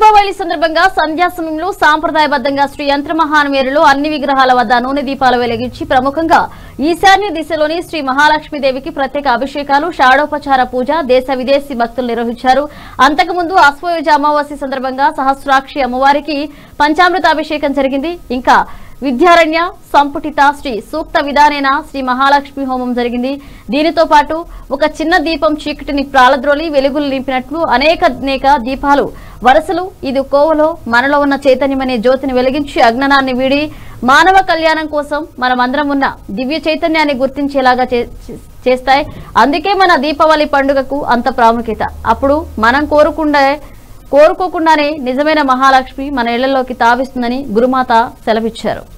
దీపావళి సందర్భంగా సంధ్యా సమయంలో సాంప్రదాయబద్ధంగా శ్రీ యంత్ర మహానమేరులో అన్ని విగ్రహాల వద్ద నూనె దీపాలు వెలిగించి ప్రముఖంగా ఈశాన్య దిశలోని శ్రీ మహాలక్ష్మీదేవికి ప్రత్యేక అభిషేకాలు షాడోపచార పూజ దేశ విదేశీ భక్తులు నిర్వహించారు అంతకుముందు అశ్వయుజ అమావాస్య సందర్భంగా సహస్రాక్షి అమ్మవారికి పంచామృత అభిషేకం జరిగింది ఇంకా విద్యారణ్య సంపుటిత శ్రీ సూక్త విధానేన శ్రీ మహాలక్ష్మి హోమం జరిగింది దీనితో పాటు ఒక చిన్న దీపం చీకటిని ప్రాలద్రోలి వెలుగులు నింపినట్లు అనేక అనేక దీపాలు వరసలు ఇది కోవలో మనలో ఉన్న చైతన్యమనే జ్యోతిని వెలిగించి అజ్ఞానాన్ని వీడి మానవ కళ్యాణం కోసం మనమందరం ఉన్న దివ్య చైతన్యాన్ని గుర్తించేలాగా చే- చే- చేస్తాయి అందుకే మన దీపావళి పండుగకు అంత ప్రాముఖ్యత అప్పుడు మనం కోరుకుండే కోరుకోకుండానే నిజమైన మహాలక్ష్మి మన ఇళ్లలోకి తావిస్తుందని గురుమాత సెలవిచ్చారు